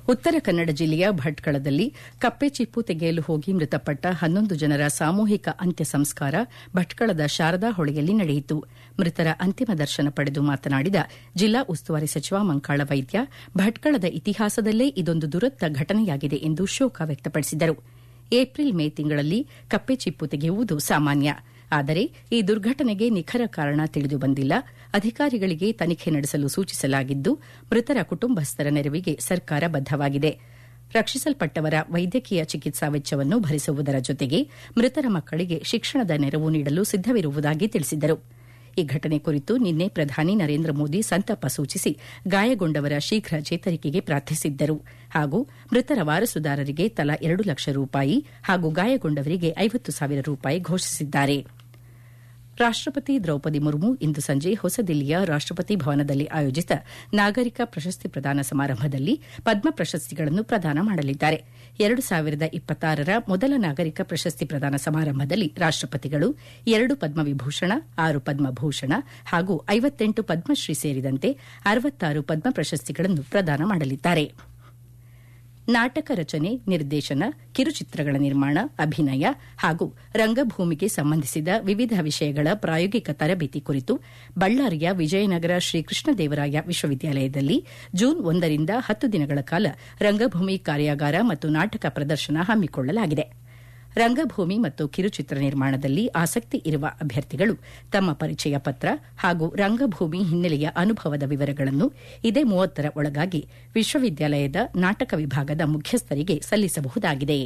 ಉತ್ತರ ಕನ್ನಡ ಜಿಲ್ಲೆಯ ಭಟ್ಕಳದಲ್ಲಿ ಕಪ್ಪೆ ಚಿಪ್ಪು ತೆಗೆಯಲು ಹೋಗಿ ಮೃತಪಟ್ಟ ಹನ್ನೊಂದು ಜನರ ಸಾಮೂಹಿಕ ಅಂತ್ಯ ಸಂಸ್ಕಾರ ಭಟ್ಕಳದ ಶಾರದಾ ಹೊಳೆಯಲ್ಲಿ ನಡೆಯಿತು ಮೃತರ ಅಂತಿಮ ದರ್ಶನ ಪಡೆದು ಮಾತನಾಡಿದ ಜಿಲ್ಲಾ ಉಸ್ತುವಾರಿ ಸಚಿವ ಮಂಕಾಳ ವೈದ್ಯ ಭಟ್ಕಳದ ಇತಿಹಾಸದಲ್ಲೇ ಇದೊಂದು ದುರಂತ ಘಟನೆಯಾಗಿದೆ ಎಂದು ಶೋಕ ವ್ಯಕ್ತಪಡಿಸಿದರು ಏಪ್ರಿಲ್ ಮೇ ತಿಂಗಳಲ್ಲಿ ಕಪ್ಪೆ ಚಿಪ್ಪು ತೆಗೆಯುವುದು ಸಾಮಾನ್ಯ ಆದರೆ ಈ ದುರ್ಘಟನೆಗೆ ನಿಖರ ಕಾರಣ ತಿಳಿದು ಬಂದಿಲ್ಲ ಅಧಿಕಾರಿಗಳಿಗೆ ತನಿಖೆ ನಡೆಸಲು ಸೂಚಿಸಲಾಗಿದ್ದು ಮೃತರ ಕುಟುಂಬಸ್ಥರ ನೆರವಿಗೆ ಸರ್ಕಾರ ಬದ್ದವಾಗಿದೆ ರಕ್ಷಿಸಲ್ಪಟ್ಟವರ ವೈದ್ಯಕೀಯ ಚಿಕಿತ್ಸಾ ವೆಚ್ಚವನ್ನು ಭರಿಸುವುದರ ಜೊತೆಗೆ ಮೃತರ ಮಕ್ಕಳಿಗೆ ಶಿಕ್ಷಣದ ನೆರವು ನೀಡಲು ಸಿದ್ದವಿರುವುದಾಗಿ ತಿಳಿಸಿದರು ಈ ಘಟನೆ ಕುರಿತು ನಿನ್ನೆ ಪ್ರಧಾನಿ ನರೇಂದ್ರ ಮೋದಿ ಸಂತಾಪ ಸೂಚಿಸಿ ಗಾಯಗೊಂಡವರ ಶೀಘ್ರ ಚೇತರಿಕೆಗೆ ಪ್ರಾರ್ಥಿಸಿದ್ದರು ಹಾಗೂ ಮೃತರ ವಾರಸುದಾರರಿಗೆ ತಲಾ ಎರಡು ಲಕ್ಷ ರೂಪಾಯಿ ಹಾಗೂ ಗಾಯಗೊಂಡವರಿಗೆ ಐವತ್ತು ಸಾವಿರ ರೂಪಾಯಿ ಘೋಷಿಸಿದ್ದಾರೆ ರಾಷ್ಟಪತಿ ದ್ರೌಪದಿ ಮುರ್ಮು ಇಂದು ಸಂಜೆ ಹೊಸದಿಲ್ಲಿಯ ರಾಷ್ಟಪತಿ ಭವನದಲ್ಲಿ ಆಯೋಜಿತ ನಾಗರಿಕ ಪ್ರಶಸ್ತಿ ಪ್ರದಾನ ಸಮಾರಂಭದಲ್ಲಿ ಪದ್ಮ ಪ್ರಶಸ್ತಿಗಳನ್ನು ಪ್ರದಾನ ಮಾಡಲಿದ್ದಾರೆ ಎರಡು ಸಾವಿರದ ಇಪ್ಪತ್ತಾರರ ಮೊದಲ ನಾಗರಿಕ ಪ್ರಶಸ್ತಿ ಪ್ರದಾನ ಸಮಾರಂಭದಲ್ಲಿ ರಾಷ್ಟಪತಿಗಳು ಎರಡು ಪದ್ಮವಿಭೂಷಣ ಆರು ಪದ್ಮಭೂಷಣ ಹಾಗೂ ಐವತ್ತೆಂಟು ಪದ್ಮಶ್ರೀ ಸೇರಿದಂತೆ ಅರವತ್ತಾರು ಪದ್ಮ ಪ್ರಶಸ್ತಿಗಳನ್ನು ಪ್ರದಾನ ಮಾಡಲಿದ್ದಾರೆ ನಾಟಕ ರಚನೆ ನಿರ್ದೇಶನ ಕಿರುಚಿತ್ರಗಳ ನಿರ್ಮಾಣ ಅಭಿನಯ ಹಾಗೂ ರಂಗಭೂಮಿಗೆ ಸಂಬಂಧಿಸಿದ ವಿವಿಧ ವಿಷಯಗಳ ಪ್ರಾಯೋಗಿಕ ತರಬೇತಿ ಕುರಿತು ಬಳ್ಳಾರಿಯ ವಿಜಯನಗರ ಶ್ರೀಕೃಷ್ಣದೇವರಾಯ ವಿಶ್ವವಿದ್ಯಾಲಯದಲ್ಲಿ ಜೂನ್ ಒಂದರಿಂದ ಹತ್ತು ದಿನಗಳ ಕಾಲ ರಂಗಭೂಮಿ ಕಾರ್ಯಾಗಾರ ಮತ್ತು ನಾಟಕ ಪ್ರದರ್ಶನ ಹಮ್ಮಿಕೊಳ್ಳಲಾಗಿದೆ ರಂಗಭೂಮಿ ಮತ್ತು ಕಿರುಚಿತ್ರ ನಿರ್ಮಾಣದಲ್ಲಿ ಆಸಕ್ತಿ ಇರುವ ಅಭ್ಯರ್ಥಿಗಳು ತಮ್ಮ ಪರಿಚಯ ಪತ್ರ ಹಾಗೂ ರಂಗಭೂಮಿ ಹಿನ್ನೆಲೆಯ ಅನುಭವದ ವಿವರಗಳನ್ನು ಇದೇ ಮೂವತ್ತರ ಒಳಗಾಗಿ ವಿಶ್ವವಿದ್ಯಾಲಯದ ನಾಟಕ ವಿಭಾಗದ ಮುಖ್ಯಸ್ಥರಿಗೆ ಸಲ್ಲಿಸಬಹುದಾಗಿದೆ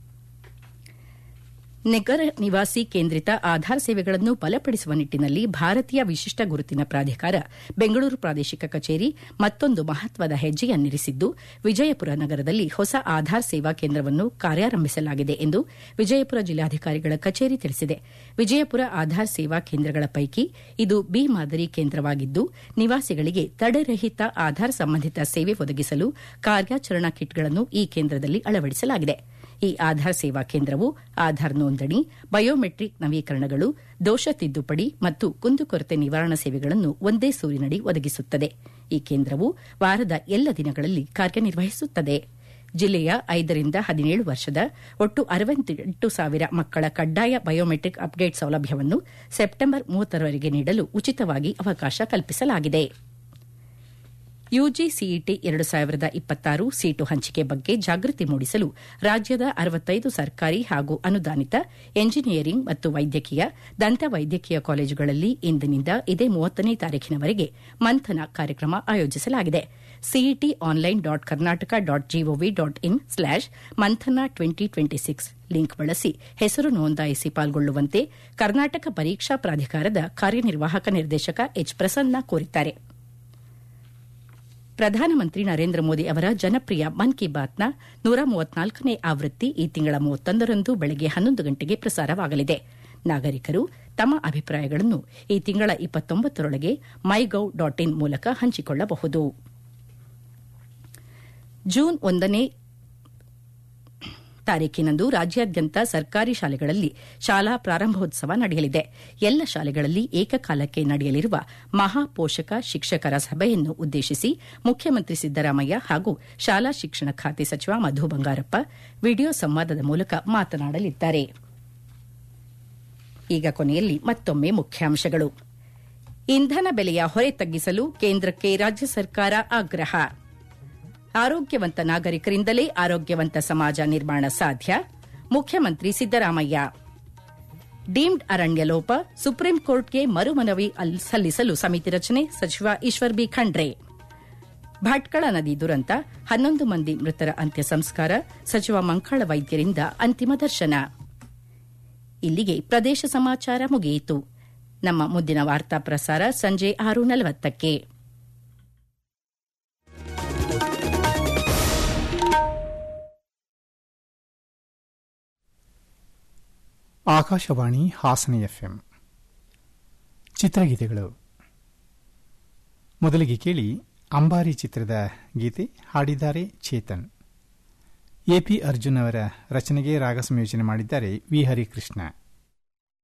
ನಗರ ನಿವಾಸಿ ಕೇಂದ್ರಿತ ಆಧಾರ್ ಸೇವೆಗಳನ್ನು ಬಲಪಡಿಸುವ ನಿಟ್ಟಿನಲ್ಲಿ ಭಾರತೀಯ ವಿಶಿಷ್ಟ ಗುರುತಿನ ಪ್ರಾಧಿಕಾರ ಬೆಂಗಳೂರು ಪ್ರಾದೇಶಿಕ ಕಚೇರಿ ಮತ್ತೊಂದು ಮಹತ್ವದ ಹೆಜ್ಜೆಯನ್ನಿರಿಸಿದ್ದು ವಿಜಯಪುರ ನಗರದಲ್ಲಿ ಹೊಸ ಆಧಾರ್ ಸೇವಾ ಕೇಂದ್ರವನ್ನು ಕಾರ್ಯಾರಂಭಿಸಲಾಗಿದೆ ಎಂದು ವಿಜಯಪುರ ಜಿಲ್ಲಾಧಿಕಾರಿಗಳ ಕಚೇರಿ ತಿಳಿಸಿದೆ ವಿಜಯಪುರ ಆಧಾರ್ ಸೇವಾ ಕೇಂದ್ರಗಳ ಪೈಕಿ ಇದು ಬಿ ಮಾದರಿ ಕೇಂದ್ರವಾಗಿದ್ದು ನಿವಾಸಿಗಳಿಗೆ ತಡೆರಹಿತ ಆಧಾರ್ ಸಂಬಂಧಿತ ಸೇವೆ ಒದಗಿಸಲು ಕಾರ್ಯಾಚರಣಾ ಕಿಟ್ಗಳನ್ನು ಈ ಕೇಂದ್ರದಲ್ಲಿ ಅಳವಡಿಸಲಾಗಿದೆ ಈ ಆಧಾರ್ ಸೇವಾ ಕೇಂದ್ರವು ಆಧಾರ್ ನೋಂದಣಿ ಬಯೋಮೆಟ್ರಿಕ್ ನವೀಕರಣಗಳು ದೋಷ ತಿದ್ದುಪಡಿ ಮತ್ತು ಕುಂದುಕೊರತೆ ನಿವಾರಣಾ ಸೇವೆಗಳನ್ನು ಒಂದೇ ಸೂರಿನಡಿ ಒದಗಿಸುತ್ತದೆ ಈ ಕೇಂದ್ರವು ವಾರದ ಎಲ್ಲ ದಿನಗಳಲ್ಲಿ ಕಾರ್ಯನಿರ್ವಹಿಸುತ್ತದೆ ಜಿಲ್ಲೆಯ ಐದರಿಂದ ಹದಿನೇಳು ವರ್ಷದ ಒಟ್ಟು ಅರವತ್ತೆಂಟು ಸಾವಿರ ಮಕ್ಕಳ ಕಡ್ಡಾಯ ಬಯೋಮೆಟ್ರಿಕ್ ಅಪ್ಡೇಟ್ ಸೌಲಭ್ಯವನ್ನು ಸೆಪ್ಟೆಂಬರ್ ಮೂವತ್ತರವರೆಗೆ ನೀಡಲು ಉಚಿತವಾಗಿ ಅವಕಾಶ ಕಲ್ಪಿಸಲಾಗಿದೆ ಯುಜಿಸಿಇಟಿ ಎರಡು ಸಾವಿರದ ಇಪ್ಪತ್ತಾರು ಸೀಟು ಹಂಚಿಕೆ ಬಗ್ಗೆ ಜಾಗೃತಿ ಮೂಡಿಸಲು ರಾಜ್ಯದ ಅರವತ್ತೈದು ಸರ್ಕಾರಿ ಹಾಗೂ ಅನುದಾನಿತ ಎಂಜಿನಿಯರಿಂಗ್ ಮತ್ತು ವೈದ್ಯಕೀಯ ದಂತ ವೈದ್ಯಕೀಯ ಕಾಲೇಜುಗಳಲ್ಲಿ ಇಂದಿನಿಂದ ಇದೇ ಮೂವತ್ತನೇ ತಾರೀಖಿನವರೆಗೆ ಮಂಥನ ಕಾರ್ಯಕ್ರಮ ಆಯೋಜಿಸಲಾಗಿದೆ CET online dot Karnataka dot G O V dot in slash Manthana twenty twenty six link ಬಳಸಿ ಹೆಸರು ನೋಂದಾಯಿಸಿ ಪಾಲ್ಗೊಳ್ಳುವಂತೆ ಕರ್ನಾಟಕ ಪರೀಕ್ಷಾ ಪ್ರಾಧಿಕಾರದ ಕಾರ್ಯನಿರ್ವಾಹಕ ನಿರ್ದೇಶಕ ಎಚ್ ಪ್ರಸನ್ನ ಕೋರಿದ್ದಾರೆ ಪ್ರಧಾನಮಂತ್ರಿ ನರೇಂದ್ರ ಮೋದಿ ಅವರ ಜನಪ್ರಿಯ ಮನ್ ಕಿ ಬಾತ್ನ ನೂರ ಮೂವತ್ನಾಲ್ಕನೇ ಆವೃತ್ತಿ ಈ ತಿಂಗಳ ಮೂವತ್ತೊಂದರಂದು ಬೆಳಗ್ಗೆ ಹನ್ನೊಂದು ಗಂಟೆಗೆ ಪ್ರಸಾರವಾಗಲಿದೆ ನಾಗರಿಕರು ತಮ್ಮ ಅಭಿಪ್ರಾಯಗಳನ್ನು ಈ ತಿಂಗಳ ಇಪ್ಪತ್ತೊಂಬತ್ತರೊಳಗೆ ಮೈ ಗೌ ಡಾಟ್ ಇನ್ ಮೂಲಕ ಹಂಚಿಕೊಳ್ಳಬಹುದು ಜೂನ್ ಒಂದನೇ ತಾರೀಖಿನಂದು ರಾಜ್ಯಾದ್ಯಂತ ಸರ್ಕಾರಿ ಶಾಲೆಗಳಲ್ಲಿ ಶಾಲಾ ಪ್ರಾರಂಭೋತ್ಸವ ನಡೆಯಲಿದೆ ಎಲ್ಲ ಶಾಲೆಗಳಲ್ಲಿ ಏಕಕಾಲಕ್ಕೆ ನಡೆಯಲಿರುವ ಮಹಾಪೋಷಕ ಶಿಕ್ಷಕರ ಸಭೆಯನ್ನು ಉದ್ದೇಶಿಸಿ ಮುಖ್ಯಮಂತ್ರಿ ಸಿದ್ದರಾಮಯ್ಯ ಹಾಗೂ ಶಾಲಾ ಶಿಕ್ಷಣ ಖಾತೆ ಸಚಿವ ಮಧು ಬಂಗಾರಪ್ಪ ವಿಡಿಯೋ ಸಂವಾದದ ಮೂಲಕ ಮಾತನಾಡಲಿದ್ದಾರೆ ಈಗ ಕೊನೆಯಲ್ಲಿ ಮತ್ತೊಮ್ಮೆ ಮುಖ್ಯಾಂಶಗಳು ಇಂಧನ ಬೆಲೆಯ ಹೊರೆ ತಗ್ಗಿಸಲು ಕೇಂದ್ರಕ್ಕೆ ರಾಜ್ಯ ಸರ್ಕಾರ ಆಗ್ರಹ ಆರೋಗ್ಯವಂತ ನಾಗರಿಕರಿಂದಲೇ ಆರೋಗ್ಯವಂತ ಸಮಾಜ ನಿರ್ಮಾಣ ಸಾಧ್ಯ ಮುಖ್ಯಮಂತ್ರಿ ಸಿದ್ದರಾಮಯ್ಯ ಡೀಮ್ಡ್ ಅರಣ್ಯ ಲೋಪ ಸುಪ್ರೀಂ ಕೋರ್ಟ್ಗೆ ಮರುಮನವಿ ಸಲ್ಲಿಸಲು ಸಮಿತಿ ರಚನೆ ಸಚಿವ ಈಶ್ವರ್ ಬಿ ಖಂಡ್ರೆ ಭಟ್ಕಳ ನದಿ ದುರಂತ ಹನ್ನೊಂದು ಮಂದಿ ಮೃತರ ಅಂತ್ಯ ಸಂಸ್ಕಾರ ಸಚಿವ ಮಂಕಾಳ ವೈದ್ಯರಿಂದ ಅಂತಿಮ ದರ್ಶನ ಇಲ್ಲಿಗೆ ಪ್ರದೇಶ ಸಮಾಚಾರ ಮುಗಿಯಿತು ನಮ್ಮ ಮುಂದಿನ ವಾರ್ತಾ ಪ್ರಸಾರ ಸಂಜೆ ಆರು ನಲವತ್ತಕ್ಕೆ ಆಕಾಶವಾಣಿ ಹಾಸನ ಎಫ್ಎಂ ಚಿತ್ರಗೀತೆಗಳು ಮೊದಲಿಗೆ ಕೇಳಿ ಅಂಬಾರಿ ಚಿತ್ರದ ಗೀತೆ ಹಾಡಿದ್ದಾರೆ ಚೇತನ್ ಎಪಿ ಅರ್ಜುನ್ ಅವರ ರಚನೆಗೆ ರಾಗ ಸಂಯೋಜನೆ ಮಾಡಿದ್ದಾರೆ ವಿ ಹರಿಕೃಷ್ಣ